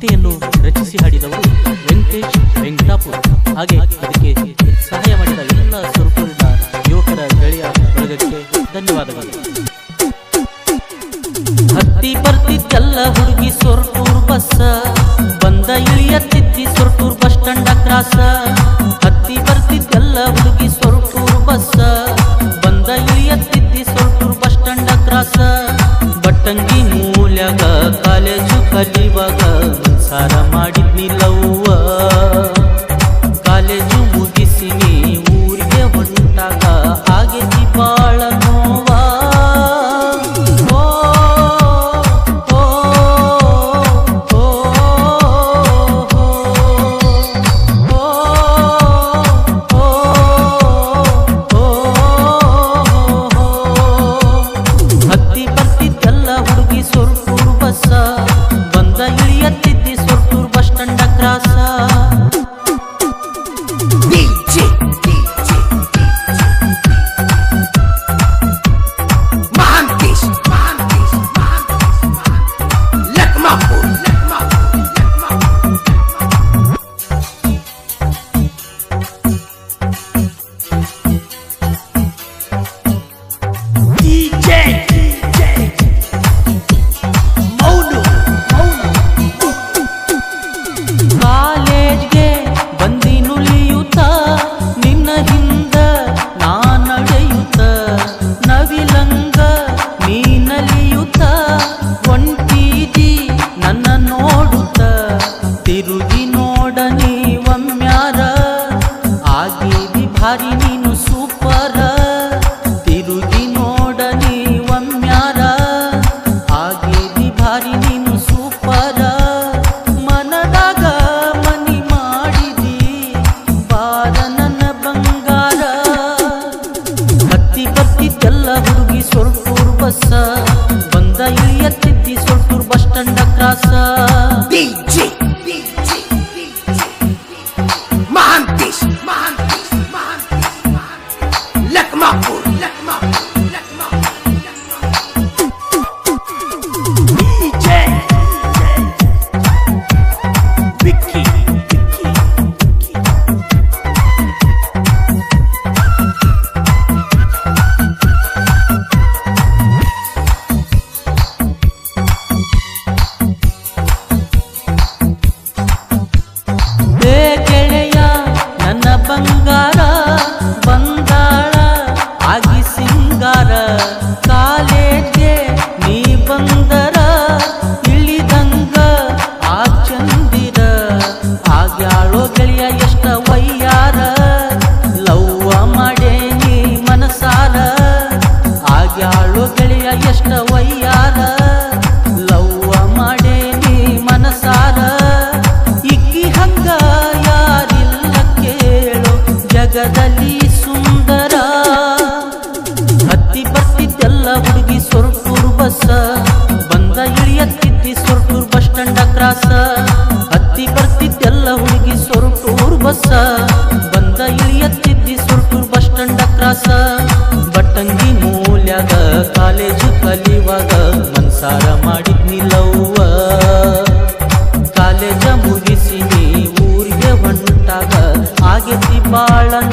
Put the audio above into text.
ಗೀತೆಯನ್ನು ರಚಿಸಿ ಹಾಡಿದವರು ವೆಂಕಟೇಶ್ ವೆಂಕಟಾಪುರ್ ಹಾಗೆ ಇದಕ್ಕೆ ಸಹಾಯ ಮಾಡಿದ ಎಲ್ಲ ಸುರಪುರಿನ ಯುವಕರ ಗೆಳೆಯ ಬಳಗಕ್ಕೆ ಧನ್ಯವಾದಗಳು ಹತ್ತಿ ಬರ್ತಿದ್ದೆಲ್ಲ ಹುಡುಗಿ ಸೊರಟೂರ್ ಬಸ್ಸ ಬಂದ ಇಳಿಯತ್ತಿದ್ದಿ ಸೊರಟೂರ್ ಬಸ್ ಸ್ಟ್ಯಾಂಡ ಕ್ರಾಸ ಹತ್ತಿ ಬರ್ತಿದ್ದೆಲ್ಲ ಹುಡುಗಿ ಸೊರಟೂರ್ ಬಸ್ಸ ಬಂದ ಇಳಿಯತ್ತಿದ್ದಿ ಸೊರಟೂರ್ ಬಸ್ ಸ್ಟ್ಯಾಂಡ ಕ್ರಾಸ ಬಟ್ಟಂಗಿ ಮೂಲ್ಯಾಗ ಕಾಲೇಜು ಕಲಿವಾಗ ಸಾರ ಮಾಡಿದ್ನಿಲ್ಲವ್ವ ಕಾಲೇಜು ಮುಗಿಸಿ ನೀ ಊರಿಗೆ ಹೊಂಟಾಗ ಆಗೇತಿ ಬಾಳ ನೋವಾ ಓ, ಓ, ಓ, ಹತ್ತಿ ಬರ್ತಿದ್ದೆಲ್ಲ ಹುಡುಗಿ ಸೊರ್ಟೂರ್ ಬಸ್ಸ ಬಂದ ಇಳಿಯತ್ತಿದ್ದಿ ಸೊರ್ಟೂರ್ ಬಸ್ ಸ್ಟ್ಯಾಂಡ ಕ್ರಾಸ DJ, DJ, Mahantis, Mahantis, Mahantis, Lakmapur, Lakmapur, Lakmapur. DJ, DJ, Monu, Monu. ಕಾಲೇಜ್ಗೆ ಬಂದಿ ನುಲಿಯುತ್ತ ನಿನ್ನ ಹಿಂದ ನಾ ನಡೆಯುತ್ತ ನವಿಲಂಗ ನೀ ನಲಿಯುತ್ತ ಒಂಟೀದಿ ನನ್ನ ನೋಡುತ್ತ ತಿರುಗಿ ನೋಡ ನೀ ಒಮ್ಮ್ಯಾರ ಆಗೀದಿ ಭಾರಿ ನೀನು ಸೂಪರ ತಿರುಗಿ ನೋಡ ನೀ ಒಮ್ಮ್ಯಾರ ಆಗೀದಿ ಭಾರಿ ನೀನು ಸೂಪರ ಮನದಾಗ ಮನಿ ಮಾಡಿದಿ ಬಾರ ನನ್ನ ಬಂಗಾರ ಹತ್ತಿ ಬರ್ತಿದ್ದೆಲ್ಲ ಹುಡುಗಿ ಸೊಲ್ಟೂರ್ ಬಸ್ಸ ಬಂದ ಇಳಿಯತ್ತಿದ್ದಿ ಸೊಲ್ಟೂರ್ ಬಸ್ ಸ್ಟ್ಯಾಂಡ ಕ್ರಾಸ DJ, DJ, DJ. Mahantis, Mahantis, Mahantis, Mahantis. Lakmapur, Lakmapur, Lakmapur, Lakmapur. DJ, Vicky, Vicky, Vicky. ಏ ಗೆಳೆಯ ನನ್ನ ಬಂಗಾರ ಬಂದಾಳ ಆಗಿ ಸಿಂಗಾರ ಕಾಲೇಜ್ಗೆ ನೀ ಬಂದರ ಇಳಿದಂಗ ಆ ಚಂದಿರ ಆಗ್ಯಾಳೋ ಗೆಳೆಯ ಎಷ್ಟ ವಯ್ಯಾರ ಲವ್ವ ಮಾಡೇ ನೀ ಮನಸಾರ ಆಗ್ಯಾಳೋ ಗೆಳೆಯ ಎಷ್ಟ ವಯ್ಯಾರ ಲವ್ವ ಮಾಡೇ ನೀ ಮನಸಾರ ಇಕ್ಕಿ ಹಂಗ ಯಾರಿಲ್ಲ ಕೇಳು ಜಗದಲ್ಲಿ ಸುಂದರ ಹತ್ತಿ ಬರ್ತಿದ್ದೆಲ್ಲ ಹುಡುಗಿ ಸೊರಟೂರ್ ಬಸ್ಸ ಬಂದ ಇಳಿಯತ್ತಿದ್ದಿ ಸೊರಟೂರ್ ಬಸ್ ಸ್ಟ್ಯಾಂಡ ಕ್ರಾಸ ಹತ್ತಿ ಬರ್ತಿದ್ದೆಲ್ಲ ಹುಡುಗಿ ಸೊರಟೂರ್ ಬಸ್ಸ ಬಂದ ಇಳಿಯತ್ತಿದ್ದಿ ಸೊರಟೂರ್ ಬಸ್ ಸ್ಟ್ಯಾಂಡ ಕ್ರಾಸ ಬಟ್ಟಂಗಿ ಮೂಲ್ಯಾಗ ಕಾಲೇಜು ಕಲಿವಾಗ ಮನ್ಸಾರ ಮಾಡಿದ್ನಿಲ್ಲವ್ವ ಕಾಲೇಜ ಮುಗಿಸಿ ನೀ ಊರಿಗೆ ಹೊಂಟಾಗ ಆಗೇತಿ ಬಾಳ